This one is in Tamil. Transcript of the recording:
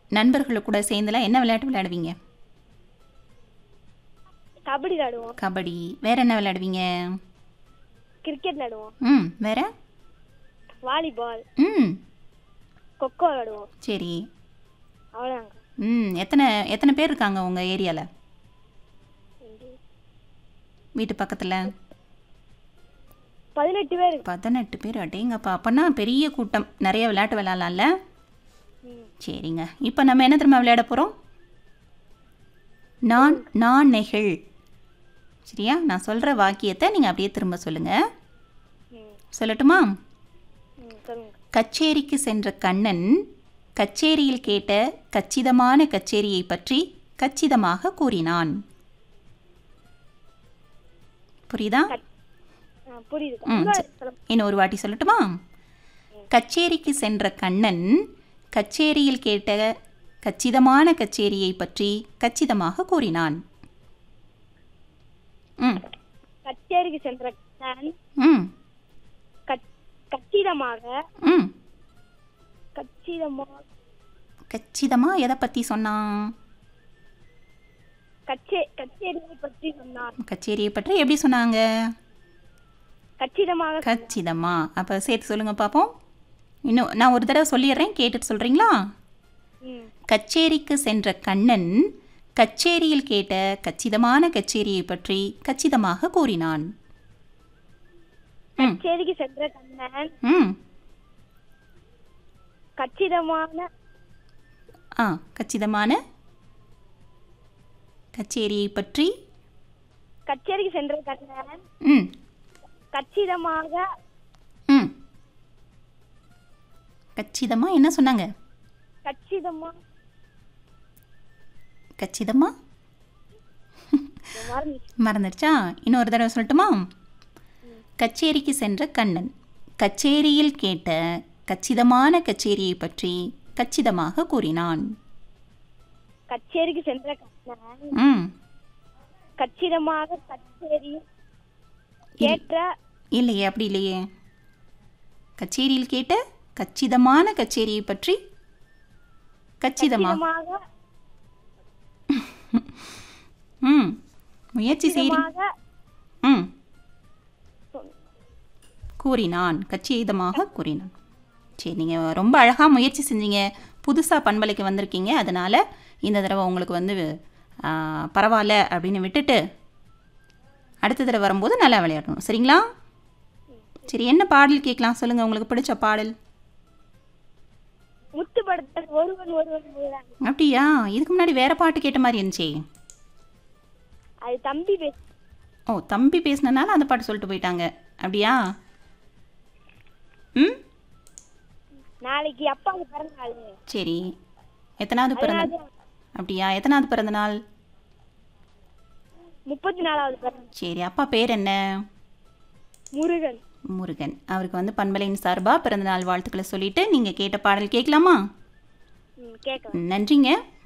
நண்பர்கள் கூட சேர்ந்துலாம் என்ன விளையாட்டு விளையாடுவீங்க கபடி விளையாடுவோம் கபடி வேற என்ன விளையாடுவீங்க கிரிக்கெட் விளையாடுவோம் ம் வேற வாலிபால் ம் கொக்கோ விளையாடுவோம் சரி அவ்வளோதாங்க ம் எத்தனை எத்தனை பேர் இருக்காங்க உங்கள் ஏரியாவில் வீட்டு பக்கத்தில் பதினெட்டு பேர் இருக்கு. பதினெட்டு பேர் அடேங்கப்பா அப்போனா பெரிய கூட்டம் நிறைய விளையாட்டு விளையாடலாம்ல ம். சரிங்க இப்போ நம்ம என்ன திரும்ப விளையாட போகிறோம் நான் நான் நெகிழ் சரியா நான் சொல்கிற வாக்கியத்தை நீங்கள் அப்படியே திரும்ப சொல்லுங்கள் ம் சொல்லட்டுமா ம் சொல்லுங்க கச்சேரிக்கு சென்ற கண்ணன் கச்சேரியில் கேட்ட கச்சிதமான கச்சேரியை பற்றி கச்சிதமாக கூறினான் புரியுதா ஆ புரியுது ம், இன்னொரு சரி. சொல்லுங்க. இன்னொரு வாட்டி சொல்லட்டுமா கச்சேரிக்கு சென்ற கண்ணன் கச்சேரியில் கேட்ட கச்சிதமான கச்சேரியை பற்றி கச்சிதமாக கூறினான் ம் கச்சேரிக்கு சென்ற நான் ம் கச்- கச்சிதமாக ம் கச்சிதமாக கச்சிதமாக எதை பற்றி சொன்னான் கச்சே கச்சேரியை பற்றி சொன்னார் கச்சேரியை பற்றி எப்படி சொன்னாங்க கச்சிதமாக கச்சிதமா அப்போ சேர்த்து சொல்லுங்க பார்ப்போம் இன்னும் நான் ஒரு தடவை சொல்லிடுறேன் கேட்டுட்டு சொல்கிறீங்களா ம் கச்சேரிக்கு சென்ற கண்ணன் கச்சேரியில் கேட்ட கச்சிதமான கச்சேரியை பற்றி கச்சிதமாக கூறினான் ம் கச்சேரிக்கு சென்ற கண்ணன் ம் கச்சிதமான ஆ கச்சிதமான கச்சேரியை பற்றி கச்சேரிக்கு சென்ற கண்ணன் ம் கச்சிதமாக ம் கச்சிதமாக என்ன சொன்னாங்க கச்சிதமா கச்சிதமா மறந்துச்சு. மறந்துடுச்சா இன்னொரு தடவை சொல்லட்டுமா கச்சேரிக்கு சென்ற கண்ணன் கச்சேரியில் கேட்ட கச்சிதமான கச்சேரியை பற்றி கச்சிதமாக கூறினான் கச்சேரிக்கு சென்ற கண்ணன் ம் கச்சிதமாக கச்சேரி கேட்ட இல்லையே அப்படி இல்லையே கச்சேரியில் கேட்ட கச்சிதமான கச்சேரியை பற்றி கச்சிதமாக கச்சிதமாக ம் முயற்சி செய்றீ கச்சிதமாக ம் சொல்- கூறினான் கச்சிதமாக கூறினான் சரி நீங்கள் ரொம்ப அழகாக முயற்சி செஞ்சீங்க புதுசாக பண்பலைக்கு வந்திருக்கீங்க அதனால் இந்த தடவை உங்களுக்கு வந்து ஆ, பரவாயில்ல அப்படின்னு விட்டுட்டு அடுத்த தடவை வரும்போது நல்லா விளையாடணும் சரிங்களா சரி என்ன பாடல் கேட்கலாம் சொல்லுங்கள் உங்களுக்கு பிடிச்ச பாடல் முத்து படத்தில் ஒருவன் ஒருவன் ஒருவன். அப்படியா இதுக்கு முன்னாடி வேற பாட்டு கேட்ட மாதிரி இருந்துச்சே அது தம்பி பேச ஓ தம்பி பேசினனால அந்த பாட்டு சொல்லிட்டு போயிட்டாங்க அப்படியா ம் நாளைக்கு அப்பாவுக்கு பிறந்த நாள் சரி எத்தனாவது பிறந்த அதனால அப்படியா எத்தனாவது பிறந்த நாள் முப்பத்தி நாலாவது பிறந்த சரி அப்பா பேர் என்ன முருகன் முருகன் அவருக்கு வந்து பண்பலையின் சார்பாக பிறந்தநாள் வாழ்த்துக்களை சொல்லிட்டு நீங்கள் கேட்ட பாடல் கேட்கலாமா ம் கேட்கலாம் நன்றிங்க